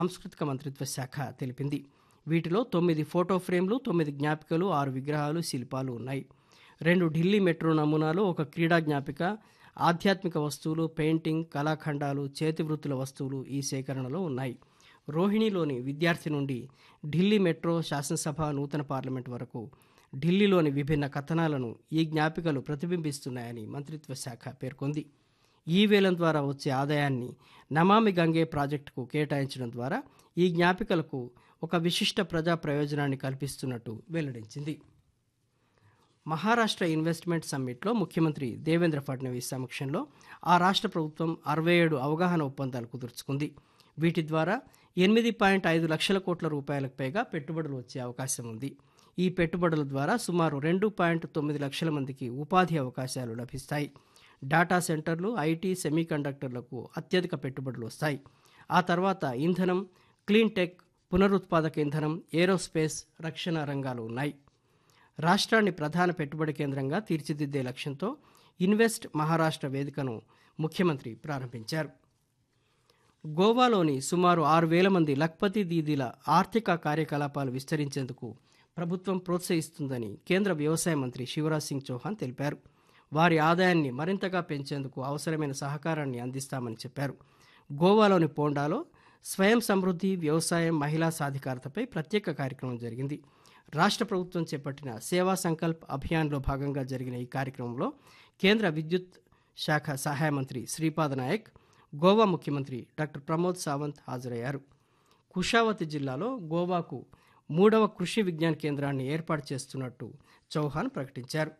సాంస్కృతిక మంత్రిత్వ శాఖ తెలిపింది వీటిలో తొమ్మిది ఫోటో ఫ్రేమ్లు తొమ్మిది జ్ఞాపికలు ఆరు విగ్రహాలు శిల్పాలు ఉన్నాయి రెండు ఢిల్లీ మెట్రో నమూనాలు ఒక క్రీడా జ్ఞాపిక ఆధ్యాత్మిక వస్తువులు పెయింటింగ్ కళాఖండాలు చేతివృత్తుల వస్తువులు ఈ సేకరణలో ఉన్నాయి రోహిణిలోని విద్యార్థి నుండి ఢిల్లీ మెట్రో శాసనసభ నూతన పార్లమెంట్ వరకు ఢిల్లీలోని విభిన్న కథనాలను ఈ జ్ఞాపికలు ప్రతిబింబిస్తున్నాయని మంత్రిత్వ శాఖ పేర్కొంది ఈ వేలం ద్వారా వచ్చే ఆదాయాన్ని నమామి గంగే ప్రాజెక్టుకు కేటాయించడం ద్వారా ఈ జ్ఞాపికలకు ఒక విశిష్ట ప్రజా ప్రయోజనాన్ని కల్పిస్తున్నట్టు వెల్లడించింది మహారాష్ట్ర ఇన్వెస్ట్మెంట్ సమ్మిట్లో ముఖ్యమంత్రి దేవేంద్ర ఫడ్నవీస్ సమక్షంలో ఆ రాష్ట్ర ప్రభుత్వం అరవై ఏడు అవగాహన ఒప్పందాలు కుదుర్చుకుంది వీటి ద్వారా ఎనిమిది పాయింట్ ఐదు లక్షల కోట్ల రూపాయలకు పైగా పెట్టుబడులు వచ్చే అవకాశం ఉంది ఈ పెట్టుబడుల ద్వారా సుమారు రెండు పాయింట్ తొమ్మిది లక్షల మందికి ఉపాధి అవకాశాలు లభిస్తాయి డాటా సెంటర్లు ఐటీ సెమీకండక్టర్లకు అత్యధిక పెట్టుబడులు వస్తాయి ఆ తర్వాత ఇంధనం క్లీన్ టెక్ పునరుత్పాదక ఇంధనం ఏరోస్పేస్ రక్షణ రంగాలు ఉన్నాయి రాష్ట్రాన్ని ప్రధాన పెట్టుబడి కేంద్రంగా తీర్చిదిద్దే లక్ష్యంతో ఇన్వెస్ట్ మహారాష్ట్ర వేదికను ముఖ్యమంత్రి ప్రారంభించారు గోవాలోని సుమారు ఆరు వేల మంది లఖ్పతి దీదీల ఆర్థిక కార్యకలాపాలు విస్తరించేందుకు ప్రభుత్వం ప్రోత్సహిస్తుందని కేంద్ర వ్యవసాయ మంత్రి శివరాజ్ సింగ్ చౌహాన్ తెలిపారు వారి ఆదాయాన్ని మరింతగా పెంచేందుకు అవసరమైన సహకారాన్ని అందిస్తామని చెప్పారు గోవాలోని పోండాలో స్వయం సమృద్ధి వ్యవసాయం మహిళా సాధికారతపై ప్రత్యేక కార్యక్రమం జరిగింది రాష్ట్ర ప్రభుత్వం చేపట్టిన సేవా సంకల్ప్ అభియాన్లో భాగంగా జరిగిన ఈ కార్యక్రమంలో కేంద్ర విద్యుత్ శాఖ సహాయ మంత్రి శ్రీపాద నాయక్ గోవా ముఖ్యమంత్రి డాక్టర్ ప్రమోద్ సావంత్ హాజరయ్యారు కుషావతి జిల్లాలో గోవాకు మూడవ కృషి విజ్ఞాన కేంద్రాన్ని ఏర్పాటు చేస్తున్నట్టు చౌహాన్ ప్రకటించారు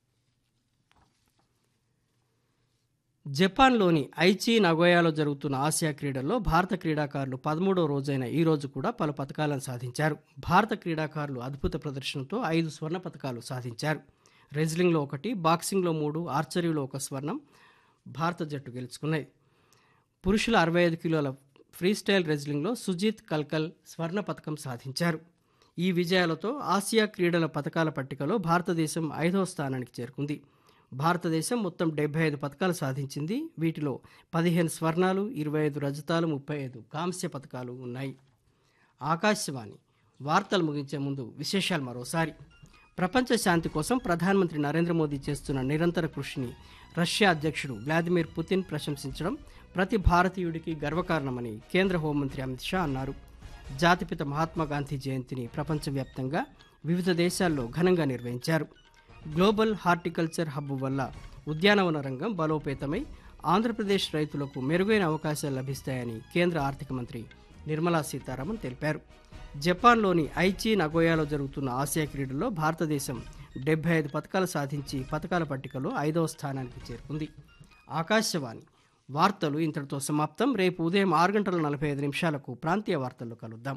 జపాన్లోని ఐచి నగోయాలో జరుగుతున్న ఆసియా క్రీడల్లో భారత క్రీడాకారులు పదమూడవ రోజైన ఈ రోజు కూడా పలు పథకాలను సాధించారు భారత క్రీడాకారులు అద్భుత ప్రదర్శనతో ఐదు స్వర్ణ పథకాలు సాధించారు రెజ్లింగ్లో ఒకటి బాక్సింగ్లో మూడు ఆర్చరీలో ఒక స్వర్ణం భారత జట్టు గెలుచుకున్నాయి పురుషుల అరవై ఐదు కిలోల ఫ్రీస్టైల్ రెజ్లింగ్లో సుజీత్ కల్కల్ స్వర్ణ పథకం సాధించారు ఈ విజయాలతో ఆసియా క్రీడల పథకాల పట్టికలో భారతదేశం ఐదవ స్థానానికి చేరుకుంది భారతదేశం మొత్తం డెబ్బై ఐదు పథకాలు సాధించింది వీటిలో పదిహేను స్వర్ణాలు ఇరవై ఐదు రజతాలు ముప్పై ఐదు కాంస్య పథకాలు ఉన్నాయి ఆకాశవాణి వార్తలు ముగించే ముందు విశేషాలు మరోసారి ప్రపంచ శాంతి కోసం ప్రధానమంత్రి నరేంద్ర మోదీ చేస్తున్న నిరంతర కృషిని రష్యా అధ్యక్షుడు వ్లాదిమిర్ పుతిన్ ప్రశంసించడం ప్రతి భారతీయుడికి గర్వకారణమని కేంద్ర హోంమంత్రి అమిత్ షా అన్నారు జాతిపిత మహాత్మా గాంధీ జయంతిని ప్రపంచవ్యాప్తంగా వివిధ దేశాల్లో ఘనంగా నిర్వహించారు గ్లోబల్ హార్టికల్చర్ హబ్ వల్ల ఉద్యానవన రంగం బలోపేతమై ఆంధ్రప్రదేశ్ రైతులకు మెరుగైన అవకాశాలు లభిస్తాయని కేంద్ర ఆర్థిక మంత్రి నిర్మలా సీతారామన్ తెలిపారు జపాన్లోని ఐచి నగోయాలో జరుగుతున్న ఆసియా క్రీడల్లో భారతదేశం డెబ్బై ఐదు పథకాలు సాధించి పథకాల పట్టికలో ఐదవ స్థానానికి చేరుకుంది ఆకాశవాణి వార్తలు ఇంతటితో సమాప్తం రేపు ఉదయం ఆరు గంటల నలభై ఐదు నిమిషాలకు ప్రాంతీయ వార్తల్లో కలుద్దాం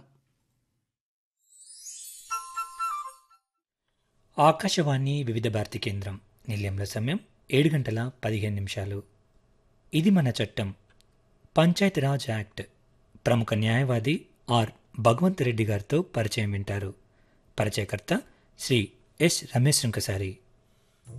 ఆకాశవాణి వివిధ భారతి కేంద్రం నిలయంలో సమయం ఏడు గంటల పదిహేను నిమిషాలు ఇది మన చట్టం పంచాయతీరాజ్ యాక్ట్ ప్రముఖ న్యాయవాది ఆర్ భగవంత్ రెడ్డి గారితో పరిచయం వింటారు పరిచయకర్త శ్రీ ఎస్ రమేష్ రంకసారి